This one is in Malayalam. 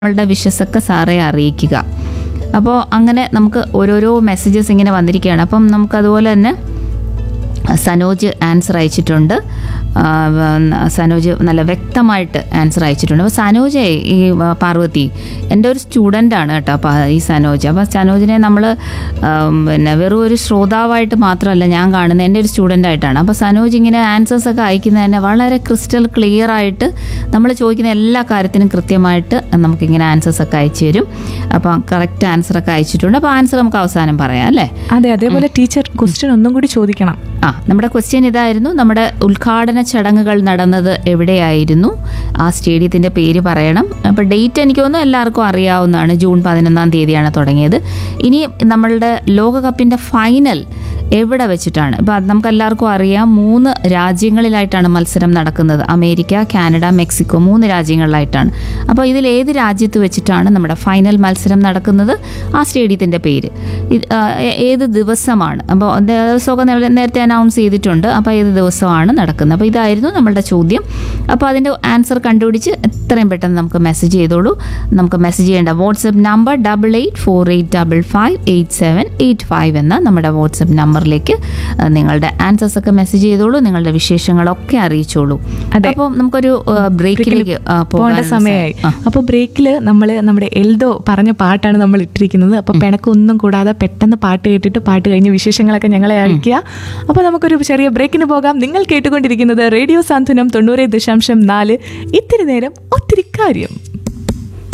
നമ്മളുടെ വിഷസൊക്കെ സാറെ അറിയിക്കുക അപ്പോൾ അങ്ങനെ നമുക്ക് ഓരോരോ മെസ്സേജസ് ഇങ്ങനെ വന്നിരിക്കുകയാണ് അപ്പം നമുക്ക് അതുപോലെ തന്നെ സനോജ് ആൻസർ അയച്ചിട്ടുണ്ട് ആ, വ- സനോജ് നല്ല വ്യക്തമായിട്ട് ആൻസർ അയച്ചിട്ടുണ്ട് അപ്പോൾ സനോജ് ഈ വ- പാർവതി എൻ്റെ ഒരു സ്റ്റുഡൻ്റ് ആണ് കേട്ടോ അപ്പോൾ ഈ സനോജ് അപ്പോൾ സനോജിനെ നമ്മൾ പിന്നെ വെറും ഒരു ശ്രോതാവായിട്ട് മാത്രമല്ല ഞാൻ കാണുന്നത് എൻ്റെ ഒരു സ്റ്റുഡൻ്റ് ആയിട്ടാണ് അപ്പോൾ സനോജ് ഇങ്ങനെ ആൻസേഴ്സ് ഒക്കെ അയക്കുന്നത് തന്നെ വളരെ ക്രിസ്റ്റൽ ക്ലിയർ ആയിട്ട് നമ്മൾ ചോദിക്കുന്ന എല്ലാ കാര്യത്തിനും കൃത്യമായിട്ട് നമുക്കിങ്ങനെ ആൻസേഴ്സ് ഒക്കെ അയച്ചു തരും അപ്പോൾ കറക്റ്റ് ആൻസർ ഒക്കെ അയച്ചിട്ടുണ്ട് അപ്പോൾ ആൻസർ നമുക്ക് അവസാനം പറയാം അല്ലേ അതെ അതേപോലെ ടീച്ചർ ക്വസ്റ്റ്യൻ ഒന്നും കൂടി ചോദിക്കണം ആ നമ്മുടെ ക്വസ്റ്റ്യൻ ഇതായിരുന്നു നമ്മുടെ ഉദ്ഘാടന ചടങ്ങുകൾ നടന്നത് എവിടെയായിരുന്നു ആ സ്റ്റേഡിയത്തിന്റെ പേര് പറയണം അപ്പോൾ ഡേറ്റ് എനിക്ക് തോന്നുന്നു എല്ലാവർക്കും അറിയാവുന്നതാണ് ജൂൺ പതിനൊന്നാം തീയതിയാണ് തുടങ്ങിയത് ഇനി നമ്മളുടെ ലോകകപ്പിന്റെ ഫൈനൽ എവിടെ വെച്ചിട്ടാണ് ഇപ്പം അത് നമുക്ക് എല്ലാവർക്കും അറിയാം മൂന്ന് രാജ്യങ്ങളിലായിട്ടാണ് മത്സരം നടക്കുന്നത് അമേരിക്ക കാനഡ മെക്സിക്കോ മൂന്ന് രാജ്യങ്ങളിലായിട്ടാണ് അപ്പോൾ ഇതിൽ ഏത് രാജ്യത്ത് വെച്ചിട്ടാണ് നമ്മുടെ ഫൈനൽ മത്സരം നടക്കുന്നത് ആ സ്റ്റേഡിയത്തിൻ്റെ പേര് ഇത്, ആ, ഏ- ഏത് ദിവസമാണ് അപ്പോൾ ദിവസമൊക്കെ നേ- നേരത്തെ അനൗൺസ് ചെയ്തിട്ടുണ്ട് അപ്പോൾ ഏത് ദിവസമാണ് നടക്കുന്നത് അപ്പോൾ ഇതായിരുന്നു നമ്മളുടെ ചോദ്യം അപ്പോൾ അതിൻ്റെ ആൻസർ കണ്ടുപിടിച്ച് എത്രയും പെട്ടെന്ന് നമുക്ക് മെസ്സേജ് ചെയ്തോളൂ നമുക്ക് മെസ്സേജ് ചെയ്യേണ്ട WhatsApp number double eight four eight double five eight seven eight five എന്ന നമ്മുടെ വാട്സപ്പ് നമ്പറിലേക്ക് ആ, നിങ്ങളുടെ ആൻസേഴ്സ് ഒക്കെ മെസ്സേജ് ചെയ്തോളൂ നിങ്ങളുടെ വിശേഷങ്ങളൊക്കെ അറിയിച്ചോളൂ അതെ. അപ്പോൾ നമുക്കൊരു ബ്രേക്കിലേക്ക് പോകേണ്ട സമയമായി അപ്പോൾ ബ്രേക്കിൽ നമ്മൾ നമ്മുടെ എൽദോ പറഞ്ഞ പാട്ടാണ് നമ്മൾ ഇട്ടിരിക്കുന്നത് അപ്പോൾ പിണക്കൊന്നും കൂടാതെ പെട്ടെന്ന് പാട്ട് കേട്ടിട്ട് പാട്ട് കഴിഞ്ഞ് വിശേഷങ്ങളൊക്കെ ഞങ്ങളെ അറിയിക്കുക അപ്പോൾ നമുക്കൊരു ചെറിയ ബ്രേക്കിന് പോകാം നിങ്ങൾ കേട്ടുകൊണ്ടിരിക്കുന്നത് റേഡിയോ സാന്ത്വനം തൊണ്ണൂറ് ദശാംശം നാല് ഇത്തിരി നേരം ഒത്തിരി കാര്യം